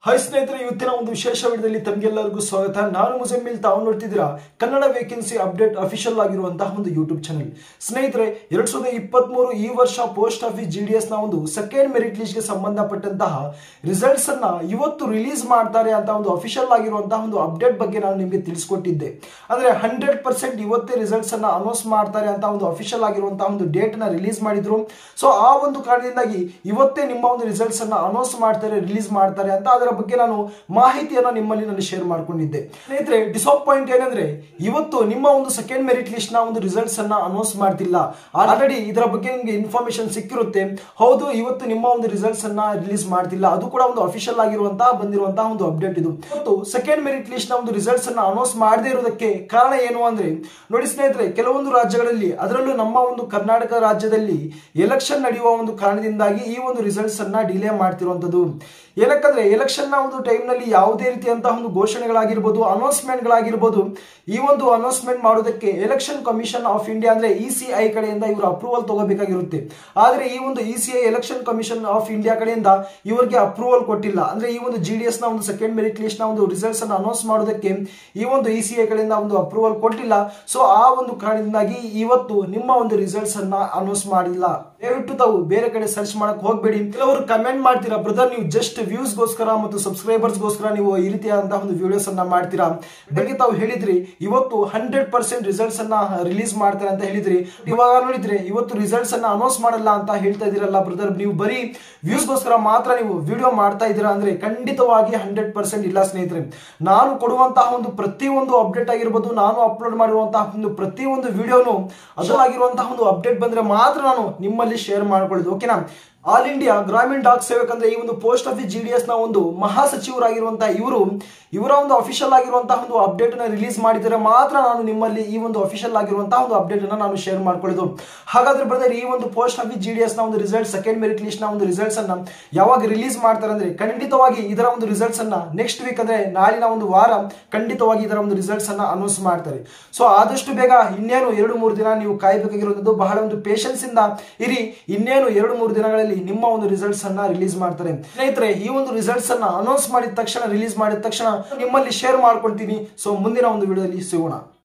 hi ಸ್ನೇಹಿತರೆ ಇವತ್ತಿನ ಒಂದು ವಿಶೇಷ ವಿಡಿಯೋದಲ್ಲಿ ತಮಗೆಲ್ಲರಿಗೂ ಸ್ವಾಗತ ನಾನು ಮುಜಮ್ಮಿಲ್ ತಾವು ನೋಡ್ತಿದ್ದೀರಾ ಕನ್ನಡ ವೇಕೆನ್ಸಿ ಅಪ್ಡೇಟ್ ಅಫಿಷಿಯಲ್ ಆಗಿರುವಂತಹ ಒಂದು ಯೂಟ್ಯೂಬ್ ಚಾನಲ್ ಸ್ನೇಹಿತರೆ ಎರಡ್ ಸಾವಿರದ ಇಪ್ಪತ್ಮೂರು ಈ ವರ್ಷ post office G D S ನ ಒಂದು ಸೆಕೆಂಡ್ ಮೆರಿಟ್ ಲಿಸ್ಟ್ ಗೆ ಸಂಬಂಧಪಟ್ಟಂತಹ ರಿಸಲ್ಟ್ಸ್ ಅನ್ನ ಇವತ್ತು ರಿಲೀಸ್ ಮಾಡ್ತಾರೆ ಅಂತ ಒಂದು ಅಫಿಷಿಯಲ್ ಆಗಿರುವಂತಹ ಒಂದು ಅಪ್ಡೇಟ್ ಬಗ್ಗೆ ನಾನು ನಿಮಗೆ ತಿಳಿಸ್ಕೊಟ್ಟಿದ್ದೆ ಅಂದ್ರೆ ಹಂಡ್ರೆಡ್ ಪರ್ಸೆಂಟ್ ಇವತ್ತೇ ರಿಸಲ್ಟ್ಸ್ ಅನ್ನ ಅನೌನ್ಸ್ ಮಾಡ್ತಾರೆ ಅಂತ ಒಂದು ಅಫಿಷಿಯಲ್ ಆಗಿರುವಂತಹ ಒಂದು ಡೇಟ್ ನ ರಿಲೀಸ್ ಮಾಡಿದ್ರು ಸೊ ಆ ಒಂದು ಕಾರಣದಿಂದಾಗಿ ಇವತ್ತೇ ನಿಮ್ಮ ಒಂದು ರಿಸಲ್ಟ್ಸ್ ಅನ್ನ ಅನೌನ್ಸ್ ಮಾಡ್ತಾರೆ ರಿಲೀಸ್ ಮಾಡ್ತಾರೆ ಅಂತ ಅದರ ಬಗ್ಗೆ ನಾನು ಮಾಹಿತಿಯನ್ನ ನಿಮ್ಮಲ್ಲಿ ನಾನು ಶೇರ್ ಮಾಡ್ಕೊಂಡಿದ್ದೆ ಸ್ನೇಹಿತರೆ ಡಿಸಪಾಯಿಂಟ್ ಏನಂದ್ರೆ ಇವತ್ತು ನಿಮ್ಮ ಒಂದು ಸೆಕೆಂಡ್ ಮೆರಿಟ್ ಲಿಸ್ಟ್ ನ ಒಂದು ರಿಸಲ್ಟ್ಸ್ ಅನ್ನ ಅನೌನ್ಸ್ ಮಾಡ್ತಿಲ್ಲ ಆಲ್ರೆಡಿ ಇದರ ಬಗ್ಗೆ ನಿಮಗೆ ಇನ್ಫಾರ್ಮೇಶನ್ ಸಿಕ್ಕಿರುತ್ತೆ ಹೌದು ಇವತ್ತು ನಿಮ್ಮ ಒಂದು ರಿಸಲ್ಟ್ಸ್ ಅನ್ನ ರಿಲೀಸ್ ಮಾಡ್ತಿಲ್ಲ ಅದು ಕೂಡ ಒಂದು ಅಫಿಷಿಯಲ್ ಆಗಿರುವಂತಹ ಬಂದಿರುವಂತಹ ಒಂದು ಅಪ್ಡೇಟ್ ಇದು ಇವತ್ತು ಸೆಕೆಂಡ್ ಮೆರಿಟ್ ಲಿಸ್ಟ್ ನ ಒಂದು ರಿಸಲ್ಟ್ಸ್ ಅನ್ನ ಅನೌನ್ಸ್ ಮಾಡದೇ ಇರೋದಕ್ಕೆ ಕಾರಣ ಏನು ಅಂದ್ರೆ ನೋಡಿ ಸ್ನೇಹಿತರೆ ಕೆಲವೊಂದು ರಾಜ್ಯಗಳಲ್ಲಿ ಅದರಲ್ಲೂ ನಮ್ಮ ಒಂದು ಕರ್ನಾಟಕ ರಾಜ್ಯದಲ್ಲಿ ಎಲೆಕ್ಷನ್ ನಡೆಯುವ ಒಂದು ಕಾರಣದಿಂದಾಗಿ ಈ ಒಂದು ರಿಸಲ್ಟ್ಸ್ ಅನ್ನ ಡಿಲೇ ಮಾಡ್ತಿರುವಂತದ್ದು ಏನಕ್ಕಂದ್ರೆ ಎಲೆಕ್ಷನ್ ನ ಒಂದು ಟೈಮ್ ನಲ್ಲಿ ಯಾವುದೇ ರೀತಿಯಂತಹ ಒಂದು ಘೋಷಣೆಗಳಾಗಿರ್ಬೋದು ಅನೌನ್ಸ್ಮೆಂಟ್ ಗಳಾಗಿರ್ಬೋದು ಈ ಒಂದು ಅನೌನ್ಸ್ಮೆಂಟ್ ಮಾಡೋದಕ್ಕೆ ಎಲೆಕ್ಷನ್ ಕಮಿಷನ್ ಆಫ್ ಇಂಡಿಯಾ ಅಂದ್ರೆ ಇ ಸಿ ಐ ಕಡೆಯಿಂದ ಇವರು ಅಪ್ರೂವಲ್ ತಗೋಬೇಕಾಗಿರುತ್ತೆ ಆದ್ರೆ ಈ ಒಂದು E C I election commission of India ಕಡೆಯಿಂದ ಇವರಿಗೆ ಅಪ್ರೂವಲ್ ಕೊಟ್ಟಿಲ್ಲ ಅಂದ್ರೆ ಈ ಒಂದು ಜಿ ಡಿ ಎಸ್ ನ ಒಂದು ಸೆಕೆಂಡ್ ಮೆರಿಟ್ ಲಿಸ್ಟ್ ನ ಒಂದು ರಿಸಲ್ಟ್ಸ್ ಅನ್ನು ಅನೌನ್ಸ್ ಮಾಡೋದಕ್ಕೆ ಈ ಒಂದು ಇ ಸಿ ಐ ಕಡೆಯಿಂದ ಒಂದು ಅಪ್ರೂವಲ್ ಕೊಟ್ಟಿಲ್ಲ ಸೊ ಆ ಒಂದು ಕಾರಣದಿಂದಾಗಿ ಇವತ್ತು ನಿಮ್ಮ ಒಂದು ರಿಸಲ್ಟ್ಸ್ ಅನ್ನ ಅನೌನ್ಸ್ ಮಾಡಿಲ್ಲ ದಯವಿಟ್ಟು ತಾವು ಬೇರೆ ಕಡೆ ಸರ್ಚ್ ಮಾಡಕ್ ಹೋಗ್ಬೇಡಿ ಕೆಲವರು ಕಮೆಂಟ್ ಮಾಡ್ತೀರಾ ಬ್ರದರ್ ನೀವು ಜಸ್ಟ್ ವ್ಯೂಸ್ ಗೋಸ್ಕರ ಮತ್ತು ಸಬ್ಸ್ಕ್ರೈಬರ್ಸ್ ಗೋಸ್ಕರ ನೀವು ಈ ರೀತಿಯಾದಂತಹ ಒಂದು ವಿಡಿಯೋಸ್ ಅನ್ನ ಮಾಡ್ತೀರಾ ಬಗ್ಗೆ ತಾವು ಹೇಳಿದ್ರಿ ಇವತ್ತು ಹಂಡ್ರೆಡ್ ಪರ್ಸೆಂಟ್ ರಿಸಲ್ಟ್ಸ್ ಅನ್ನ ರಿಲೀಸ್ ಮಾಡ್ತಾರೆ ಅಂತ ಹೇಳಿದ್ರಿ ಇವಾಗ ನೋಡಿದ್ರೆ ಇವತ್ತು ರಿಸಲ್ಟ್ಸ್ ಅನ್ನ ಅನೌನ್ಸ್ ಮಾಡಲ್ಲ ಅಂತ ಹೇಳ್ತಾ ಇದೀರಲ್ಲ ಬ್ರದರ್ ನೀವು ಬರೀ ವ್ಯೂಸ್ ಗೋಸ್ಕರ ಮಾತ್ರ ನೀವು ವಿಡಿಯೋ ಮಾಡ್ತಾ ಇದ್ದೀರಾ ಅಂದ್ರೆ ಖಂಡಿತವಾಗಿ ಹಂಡ್ರೆಡ್ ಪರ್ಸೆಂಟ್ ಇಲ್ಲ ಸ್ನೇಹಿತರೆ ನಾನು ಕೊಡುವಂತಹ ಒಂದು ಪ್ರತಿಯೊಂದು ಅಪ್ಡೇಟ್ ಆಗಿರ್ಬೋದು ನಾನು ಅಪ್ಲೋಡ್ ಮಾಡಿರುವಂತಹ ಒಂದು ಪ್ರತಿಯೊಂದು ವಿಡಿಯೋನು ಅದರಾಗಿರುವಂತಹ ಒಂದು ಅಪ್ಡೇಟ್ ಬಂದ್ರೆ ಮಾತ್ರ ನಾನು ನಿಮ್ಮಲ್ಲಿ ಶೇರ್ ಮಾಡ್ಕೊಳ್ಳೋದು ಓಕೆನಾ ಆಲ್ ಇಂಡಿಯಾ ಗ್ರಾಮೀಣ ಡಾಕ್ ಸೇವಕ್ ಅಂದ್ರೆ ಈ ಒಂದು post office G D S ನ ಒಂದು ಮಹಾಸಚಿವರಾಗಿರುವಂತಹ ಇವರು ಇವರ ಒಂದು ಅಫಿಷಿಯಲ್ ಆಗಿರುವಂತಹ ಒಂದು ಅಪ್ಡೇಟ್ ನ ರಿಲೀಸ್ ಮಾಡಿದರೆ ಮಾತ್ರ ನಾನು ನಿಮ್ಮಲ್ಲಿ ಈ ಒಂದು ಅಫಿಷಿಯಲ್ ಆಗಿರುವಂತಹ ಒಂದು ಅಪ್ಡೇಟ್ ಅನ್ನ ನಾನು ಶೇರ್ ಮಾಡ್ಕೊಳ್ಳೋದು ಹಾಗಾದ್ರೆ ಬ್ರದರ್ ಈ ಒಂದು post office G D S ನ ಒಂದು ರಿಸಲ್ಟ್ ಸೆಕೆಂಡ್ ಮೆರಿಟ್ ಲಿಸ್ಟ್ ನ ಒಂದು ರಿಸಲ್ಟ್ಸ್ ಅನ್ನ ಯಾವಾಗ ರಿಲೀಸ್ ಮಾಡ್ತಾರೆ ಅಂದ್ರೆ ಖಂಡಿತವಾಗಿ ಇದರ ಒಂದು ರಿಸಲ್ಟ್ಸ್ ಅನ್ನ ನೆಕ್ಸ್ಟ್ ವೀಕ್ ಅಂದ್ರೆ ನಾಳಿನ ಒಂದು ವಾರ ಖಂಡಿತವಾಗಿ ಇದರ ಒಂದು ರಿಸಲ್ಟ್ಸ್ ಅನ್ನ ಅನೌನ್ಸ್ ಮಾಡ್ತಾರೆ ಸೊ ಆದಷ್ಟು ಬೇಗ ಇನ್ನೇನು ಎರಡು ಮೂರು ದಿನ ನೀವು ಕಾಯಬೇಕಾಗಿರುವಂತದ್ದು ಬಹಳ ಒಂದು ಪೇಷನ್ಸ್ ಇಂದ ಇರಿ ಇನ್ನೇನು ಎರಡು ಮೂರು ದಿನಗಳಲ್ಲಿ ನಿಮ್ಮ ಒಂದು ರಿಸಲ್ಟ್ಸ್ ಅನ್ನ ರಿಲೀಸ್ ಮಾಡ್ತಾರೆ ಸ್ನೇಹಿತರೆ ಈ ಒಂದು ರಿಸಲ್ಟ್ಸ್ ಅನ್ನ ಅನೌನ್ಸ್ ಮಾಡಿದ ತಕ್ಷಣ ರಿಲೀಸ್ ಮಾಡಿದ ತಕ್ಷಣ ನಿಮ್ಮಲ್ಲಿ ಶೇರ್ ಮಾಡ್ಕೊಳ್ತೀನಿ ಸೊ ಮುಂದಿನ ಒಂದು ವಿಡಿಯೋದಲ್ಲಿ ಸಿಗೋಣ